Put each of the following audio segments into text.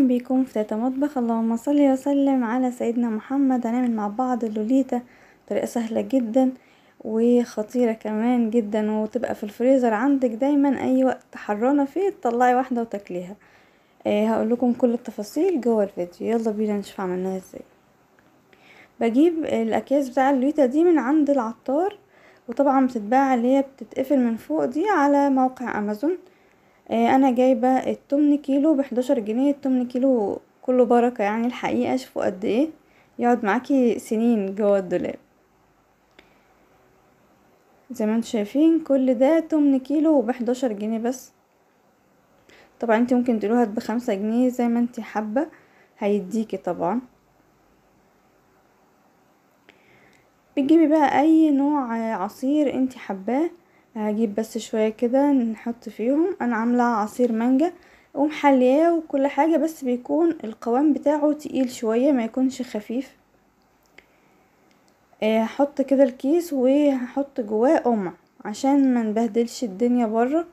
اهلا بيكم في تاتا مطبخ اللهم صل وسلم على سيدنا محمد هنعمل مع بعض اللوليتا طريقه سهله جدا وخطيره كمان جدا وتبقى في الفريزر عندك دايما اي وقت حرانه فيه تطلعي واحده وتاكليها آه هقول لكم كل التفاصيل جوه الفيديو يلا بينا نشوف عملناها ازاي بجيب الاكياس بتاع اللوليتا دي من عند العطار وطبعا بتتباع اللي هي بتتقفل من فوق دي على موقع امازون آه انا جايبه التمن كيلو بحداشر جنيه التمن كيلو كله بركه يعني الحقيقه شوفوا قد ايه يقعد معاكي سنين جوه الدولاب زي ما انتم شايفين كل ده تمن كيلو وبحداشر جنيه بس طبعا انت ممكن تقولوها بخمسة جنيه زي ما انت حابه هيديكي طبعا بتجيبي بقى اي نوع عصير انت حباه هجيب بس شويه كده نحط فيهم انا عامله عصير مانجا ومحلياه وكل حاجه بس بيكون القوام بتاعه تقيل شويه ما يكونش خفيف هحط كده الكيس وهحط جواه قمع عشان ما نبهدلش الدنيا بره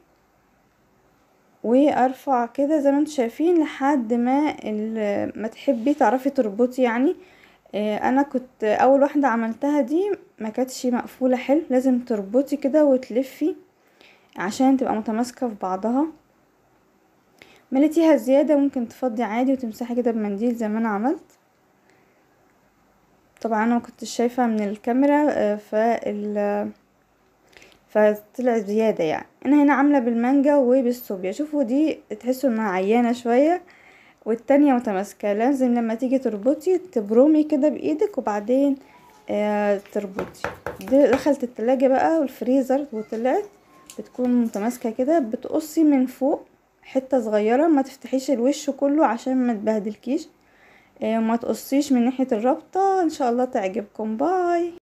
وارفع كده زي ما انتم شايفين لحد ما ما تحبي تعرفي تربطي يعني انا كنت اول واحده عملتها دي ما كانتش مقفوله حلو لازم تربطي كده وتلفي عشان تبقى متماسكه في بعضها مليتيها زياده ممكن تفضي عادي وتمسحي كده بمنديل زي ما انا عملت طبعا انا مكنتش شايفه من الكاميرا فال فطلع زياده يعني انا هنا عامله بالمانجا وبالصوبيا شوفوا دي تحسوا انها عيانه شويه والتانية متماسكة لازم لما تيجي تربطي تبرمي كده بايدك وبعدين آه تربطي دي دخلت التلاجة بقى والفريزر وطلعت بتكون متماسكة كده بتقصي من فوق حتة صغيرة ما تفتحيش الوش كله عشان ما تبهدلكيش آه ما تقصيش من ناحية الربطة ان شاء الله تعجبكم باي